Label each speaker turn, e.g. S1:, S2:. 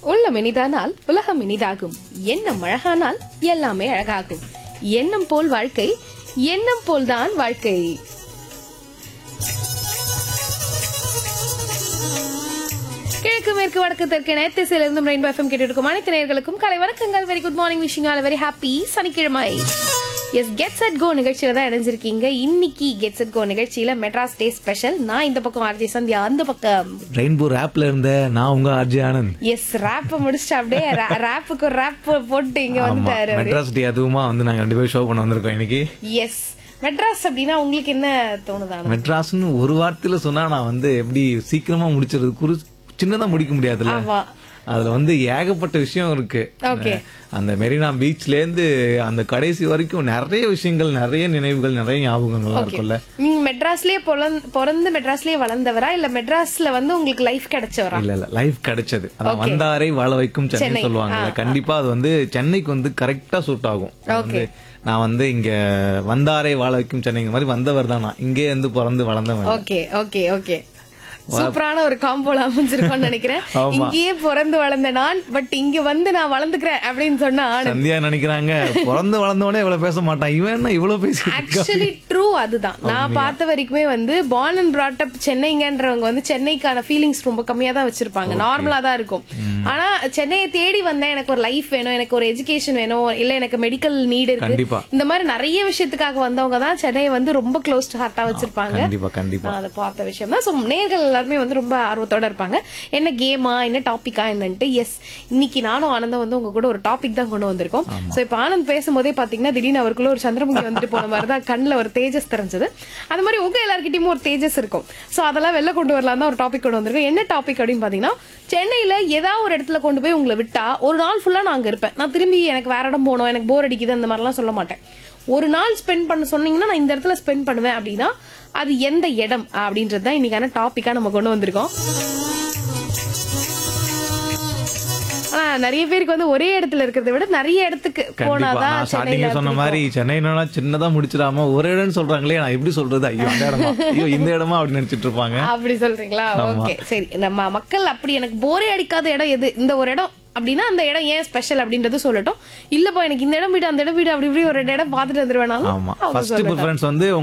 S1: உள்ளம் இனிதானால் உலகம் இனிதாகும் எண்ணம் அழகானால் எல்லாமே அழகாகும் எண்ணம் போல் வாழ்க்கை எண்ணம் போல்தான் வாழ்க்கை கிழக்கு மேற்கு வடக்கு தெற்கு நேத்திசையிலிருந்து ரெயின்போ எஃப்எம் கேட்டு இருக்கும் அனைத்து நேயர்களுக்கும் கலை வணக்கங்கள் very good morning wishing all very happy சனிக்கிழமை எஸ் கெட் செட் கோ நிகழ்ச்சியில தான் இணைஞ்சிருக்கீங்க இன்னைக்கு கெட் செட் கோ நிகழ்ச்சியில மெட்ராஸ் டே ஸ்பெஷல் நான் இந்த பக்கம் ஆர்ஜி சந்தியா அந்த பக்கம்
S2: ரெயின்போ ஆப்ல இருந்த நான் உங்க ஆர்ஜி ஆனந்த்
S1: எஸ் ரேப்ப முடிச்சுட்டு அப்படியே ரேப்புக்கு ஒரு ரேப் போட்டு இங்க
S2: ஆமா
S1: வந்துட்டாரு
S2: மெட்ராஸ் டே அதுவுமா வந்து நாங்க ரெண்டு பேரும் ஷோ பண்ண வந்திருக்கோம் இன்னைக்கு
S1: எஸ் மெட்ராஸ் அப்படின்னா உங்களுக்கு என்ன தோணுதானா
S2: மெட்ராஸ்னு ஒரு வார்த்தையில சொன்னா நான் வந்து எப்படி சீக்கிரமா முடிச்சிருது குறு சின்னதா முடிக்க முடியாதுல்ல
S1: ஆமா
S2: அதுல வந்து ஏகப்பட்ட விஷயம் இருக்கு
S1: Okay.
S2: அந்த மெரினா பீச்ல இருந்து அந்த கடைசி வரைக்கும் நிறைய விஷயங்கள் நிறைய நினைவுகள் நிறைய ஞாபகங்கள்லாம் இருக்கும்ல
S1: நீங்க மெட்ராஸ்லயே பொலந்- பிறந்து மெட்ராஸ்லயே வளர்ந்தவரா இல்ல மெட்ராஸ்ல வந்து உங்களுக்கு லைஃப் கிடைச்சவரா
S2: இல்ல இல்ல லைஃப் கிடைச்சது அதான் வந்தாரை வாழ வைக்கும் சென்னை
S1: சென்னை.
S2: சொல்லுவாங்கல்ல கண்டிப்பா அது வந்து சென்னைக்கு வந்து கரெக்டா சூட் ஆகும் அது வந்து நான் வந்து இங்க வந்தாரை வாழ வைக்கும் சென்னைங்க மாதிரி வந்தவர் தான் நான் இங்கே இருந்து பிறந்து வளர்ந்தவன்
S1: ஓகே ஓகே ஓகே சூப்பரான ஒரு காம்போல அமைஞ்சிருக்கோம்னு நினைக்கிறேன் இங்கேயே பிறந்து வளர்ந்த நான் பட் இங்க வந்து நான் வளர்ந்துக்கிறேன் அப்படின்னு சொன்னா
S2: சந்தியா நினைக்கிறாங்க பிறந்து வளர்ந்தவனே இவ்வளவு பேச மாட்டான் இவன் என்ன இவ்வளவு பேசி
S1: ஆக்சுவலி ட்ரூ அதுதான் நான் பார்த்த வரைக்குமே வந்து பார்ன் அண்ட் brought up சென்னைங்கன்றவங்க வந்து சென்னைக்கான ஃபீலிங்ஸ் ரொம்ப கம்மியா தான் வச்சிருப்பாங்க நார்மலா தான் இருக்கும் ஆனா சென்னையை தேடி வந்தேன் எனக்கு ஒரு லைஃப் வேணும் எனக்கு ஒரு எஜுகேஷன் வேணும் இல்ல எனக்கு மெடிக்கல் நீட் இருக்கு
S2: கண்டிப்பா
S1: இந்த மாதிரி நிறைய விஷயத்துக்காக வந்தவங்க தான் சென்னையை வந்து ரொம்ப க்ளோஸ் டு ஹார்ட்டா வச்சிருப்பாங்க
S2: கண்டிப்பா கண்டிப்பா
S1: நான் அதை பார்த்த விஷயம் தான் ஸோ நேர்கள் எல்லாருமே வந்து ரொம்ப ஆர்வத்தோட இருப்பாங்க என்ன கேமா என்ன டாபிக்கா என்னன்ட்டு எஸ் இன்னைக்கு நானும் ஆனந்தம் வந்து உங்க கூட ஒரு டாபிக் தான் கொண்டு வந்திருக்கோம் ஸோ இப்போ ஆனந்த் பேசும்போதே பாத்தீங்கன்னா திடீர்னு அவருக்குள்ள ஒரு சந்திரமுகி வந்துட்டு போன மாதிரி தான் கண்ணில் ஒரு தேஜஸ் தெரிஞ்சது அது மாதிரி உங்க எல்லாருக்கிட்டையும் ஒரு தேஜஸ் இருக்கும் ஸோ அதெல்லாம் வெளில கொண்டு வரலாம் தான் ஒரு டாபிக் கொண்டு வந்திருக்கோம் என்ன டாபிக் அப்படின்னு பாத்தீங்கன்னா சென்னையில ஏதாவது ஒரு இடத்துல கொண்டு போய் உங்களை விட்டா ஒரு நாள் ஃபுல்லா நான் அங்க இருப்பேன் நான் திரும்பி எனக்கு வேற இடம் போகணும் எனக்கு போர் அடிக்குது அந்த மாதிரிலாம் சொல்ல மாட்டேன் ஒரு நாள் ஸ்பெண்ட் பண்ண சொன்னீங்கன்னா நான் இந்த இடத்துல ஸ்பெண்ட் பண்ணுவேன் அப்படின்னா அது எந்த இடம் அப்படின்றது தான் இன்னைக்கான டாபிக்கா நம்ம கொண்டு வந்திருக்கோம் ஆனா நிறைய பேருக்கு வந்து ஒரே இடத்துல இருக்கிறத விட நிறைய இடத்துக்கு
S2: கண்டிப்பா
S1: போனாதான்
S2: நான் ஸ்டார்டிங்
S1: சென்னையில
S2: சொன்ன மாதிரி சென்னைனா சின்னதா முடிச்சிடாம ஒரு இடம்னு சொல்றாங்களே நான் எப்படி சொல்றது ஐயோ அந்த இடமா ஐயோ இந்த இடமா அப்படின்னு நினைச்சிட்டு இருப்பாங்க
S1: அப்படி சொல்றீங்களா ஓகே சரி நம்ம மக்கள் அப்படி எனக்கு போரே அடிக்காத இடம் எது இந்த ஒரு இடம் அப்படின்னா அந்த இடம் ஏன் ஸ்பெஷல் அப்படின்றது சொல்லட்டும் இல்லப்பா எனக்கு இந்த இடம் வீடு அந்த இடம் வீடு அப்படி இப்படி ஒரு ரெண்டு இடம் பார்த்துட்டு வந்துருவேனாலும்
S2: ஆமா
S1: அவங்க
S2: ஃபர்ஸ்ட் ப்ரிஃபரன்ஸ் வந்து